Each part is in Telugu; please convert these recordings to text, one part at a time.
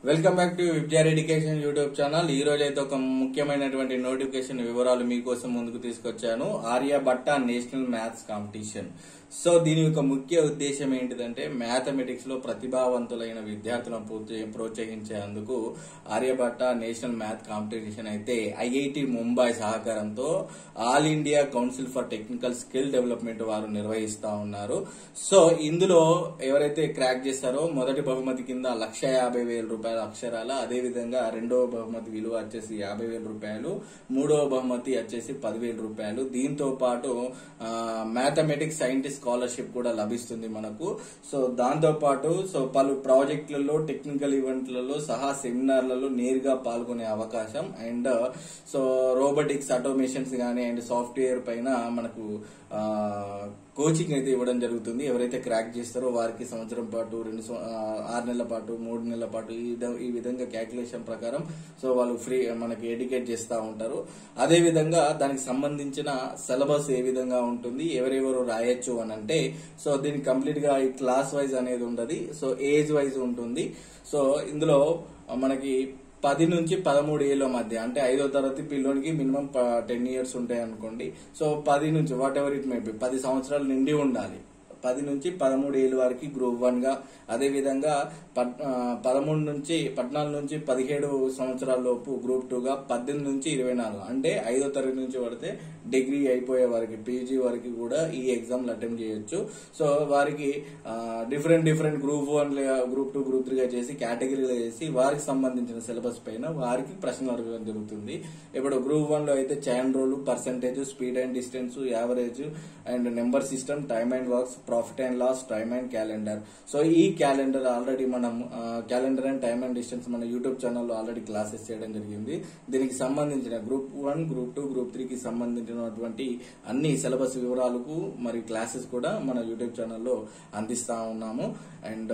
welcome back to Vidyar education YouTube channel ఈ రోజు అయితే ఒక ముఖ్యమైనటువంటి నోటిఫికేషన్ వివరాలు మీకోసం ముందుకు తీసుకొచ్చాను Aryabhatta national maths competition so దీని యొక్క ముఖ్య ఉద్దేశం ఏంటిదంటే మ్యాథమెటిక్స్ లో ప్రతిభావంతులైన విద్యార్థులను ప్రోత్స- ప్రోత్సహించేందుకు ఆర్యభట్ట నేషనల్ మ్యాథ్ కాంపిటీషన్ అయితే ఐఐటి ముంబై సహకారంతో all India council for technical skill development వారు నిర్వహిస్తా ఉన్నారు సో ఇందులో ఎవరైతే క్రాక్ చేస్తారో మొదటి బహుమతి కింద లక్ష యాభై వేల రూపాయల అక్షరాల అదే విధంగా రెండవ బహుమతి విలువ వచ్చేసి యాభై వేల రూపాయలు మూడవ బహుమతి వచ్చేసి పదివేల రూపాయలు దీంతో పాటు మ్యాథమెటిక్స్ సైంటిస్ట్ స్కాలర్షిప్ కూడా లభిస్తుంది మనకు సో దాంతో పాటు సో పలు ప్రాజెక్టులలో టెక్నికల్ ఈవెంట్లలో సహా సెమినార్లలో నేరుగా పాల్గొనే అవకాశం అండ్ సో రోబోటిక్స్ ఆటోమేషన్స్ కానీ అండ్ సాఫ్ట్వేర్ పైన మనకు ఆ, కోచింగ్ అయితే ఇవ్వడం జరుగుతుంది ఎవరైతే క్రాక్ చేస్తారో వారికి సంవత్సరం పాటు రెండు సం- ఆ, ఆరు నెలల పాటు మూడు నెలల పాటు ఈ విధ- ఈ విధంగా క్యాల్కులేషన్ ప్రకారం సో వాళ్ళు ఫ్రీ మనకి ఎడ్యుకేట్ చేస్తూ ఉంటారు అదే విధంగా దానికి సంబంధించిన సిలబస్ ఏ విధంగా ఉంటుంది ఎవరెవరు రాయొచ్చు అని అంటే సో దీనికి కంప్లీట్ గా ఈ క్లాస్ వైజ్ అనేది ఉండదు సో ఏజ్ వైజ్ ఉంటుంది సో ఇందులో మనకి పది నుంచి పదమూడు ఏళ్ళ మధ్య అంటే ఐదో తరగతి పిల్లోనికి మినిమం టెన్ ఇయర్స్ ఉంటాయి అనుకోండి సో పది నుంచి whatever it may be పది సంవత్సరాలు నిండి ఉండాలి పది నుంచి పదమూడు ఏళ్ళ వరకు గ్రూప్ వన్ గా అదే విధంగా పద్- ఆ, పదమూడు నుంచి పద్నాలుగు నుంచి పదిహేడు సంవత్సరాల లోపు గ్రూప్ టూ గా పద్దెనిమిది నుంచి ఇరవై నాలుగు అంటే ఐదో తరగతి నుంచి పడితే డిగ్రీ అయిపోయే వారికి పీజీ వరకు కూడా ఈ ఎగ్జామ్లు అటెంప్ట్ చేయొచ్చు సో వారికి different different group one group two group three గా చేసి కేటగిరీలో చేసి వారికి సంబంధించిన సిలబస్ పైన వారికి ప్రశ్నలు అడగడం జరుగుతుంది ఇప్పుడు గ్రూప్ వన్ లో అయితే chain rule percentage speed and distance average and number system time and works profit and loss time and calendar so ఈ క్యాలెండర్ ఆల్రెడీ మనం calendar and time and distance మన యూట్యూబ్ ఛానల్లో ఆల్రెడీ క్లాసెస్ చేయడం జరిగింది దీనికి సంబంధించిన group one group two group త్రీకి సంబంధించినటువంటి అన్ని సిలబస్ వివరాలకు మరియు క్లాసెస్ కూడా మన యూట్యూబ్ ఛానల్లో అందిస్తా ఉన్నాము అండ్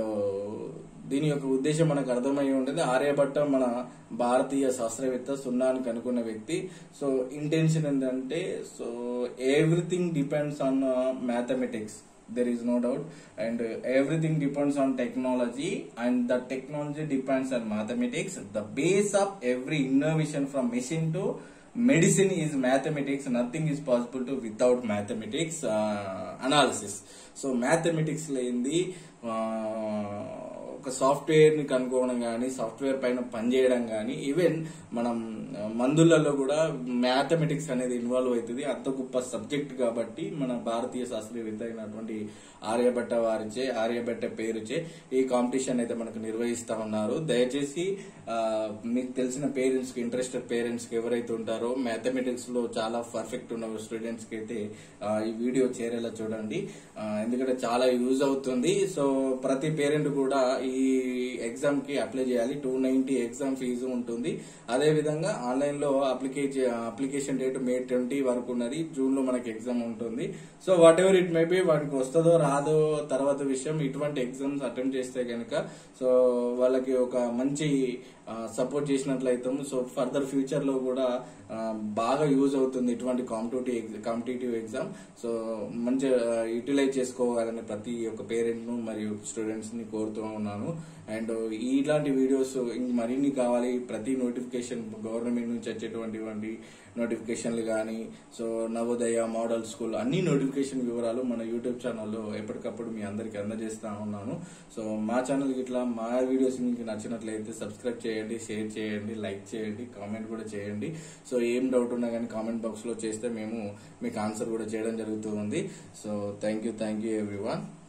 దీని యొక్క ఉద్దేశం మనకు అర్థమై ఉంటుంది ఆర్యభట్ట మన భారతీయ శాస్త్రవేత్త సున్నాని కనుక్కున్న వ్యక్తి సో ఇంటెన్షన్ ఏంటంటే so everything depends on mathematics there is no doubt and uh, everything depends on technology and the technology depends on mathematics the base of every innovation from machine to medicine is mathematics nothing is possible to without mathematics uh, analysis so mathematics లేనిది uh, ఒక సాఫ్ట్వేర్ ని కనుక్కోవడం కానీ సాఫ్ట్వేర్ పైన పనిచేయడం కానీ ఈవెన్ మనం ఆ, మందులలో కూడా మ్యాథమెటిక్స్ అనేది ఇన్వాల్వ్ అవుతుంది అంత గొప్ప సబ్జెక్ట్ కాబట్టి మన భారతీయ శాస్త్రవేత్త అయినటువంటి ఆర్యభట్ట వారిచే ఆర్యభట్ట పేరుచే ఈ కాంపిటీషన్ అయితే మనకు నిర్వహిస్తా ఉన్నారు దయచేసి ఆ, మీకు తెలిసిన పేరెంట్స్ కి ఇంట్రెస్టెడ్ పేరెంట్స్ కి ఎవరైతే ఉంటారో మ్యాథమెటిక్స్ లో చాలా పర్ఫెక్ట్ ఉన్న స్టూడెంట్స్ కి అయితే ఆ, ఈ వీడియో చేరేలా చూడండి ఆ, ఎందుకంటే చాలా యూజ్ అవుతుంది సో ప్రతి పేరెంట్ కూడా ఈ ఎగ్జామ్ కి అప్లై చేయాలి టూ నైన్టీ ఎగ్జామ్ ఫీజు ఉంటుంది అదే విధంగా ఆన్లైన్ లో application application date May twenty వరకు ఉన్నది జూన్ లో మనకి ఎగ్జామ్ ఉంటుంది so whatever it may be వాటికి వస్తుందో రాదో తర్వాత విషయం ఇటువంటి ఎగ్జామ్స్ అటెంప్ట్ చేస్తే కనుక సో వాళ్ళకి ఒక మంచి సపోర్ట్ చేసినట్లయితాం సో ఫర్దర్ ఫ్యూచర్ లో కూడా ఆ, బాగా యూజ్ అవుతుంది ఇటువంటి కాంపిటేటివ్ కాంపిటేటివ్ ఎగ్జామ్ సో మంచి యూటిలైజ్ చేసుకోవాలని ప్రతి ఒక్క పేరెంట్ ను మరియు స్టూడెంట్స్ ని కోరుతూ ఉన్నాను అండ్ ఇలాంటి వీడియోస్ ఇంక మరిన్ని కావాలి ప్రతి నోటిఫికేషన్ గవర్నమెంట్ నుంచి వచ్చేటువంటి నోటిఫికేషన్లు కానీ సో నవోదయ మోడల్ స్కూల్ అన్ని నోటిఫికేషన్ వివరాలు మన యూట్యూబ్ ఛానల్లో ఎప్పటికప్పుడు మీ అందరికి అందజేస్తా ఉన్నాను సో మా ఛానల్ ఇట్లా మా వీడియోస్ మీకు నచ్చినట్లయితే సబ్స్క్రైబ్ చేయండి షేర్ చేయండి లైక్ చేయండి కామెంట్ కూడా చేయండి సో ఏం డౌట్ ఉన్నా కానీ కామెంట్ బాక్స్ లో చేస్తే మేము మీకు ఆన్సర్ కూడా చేయడం జరుగుతుంది so thank you thank you everyone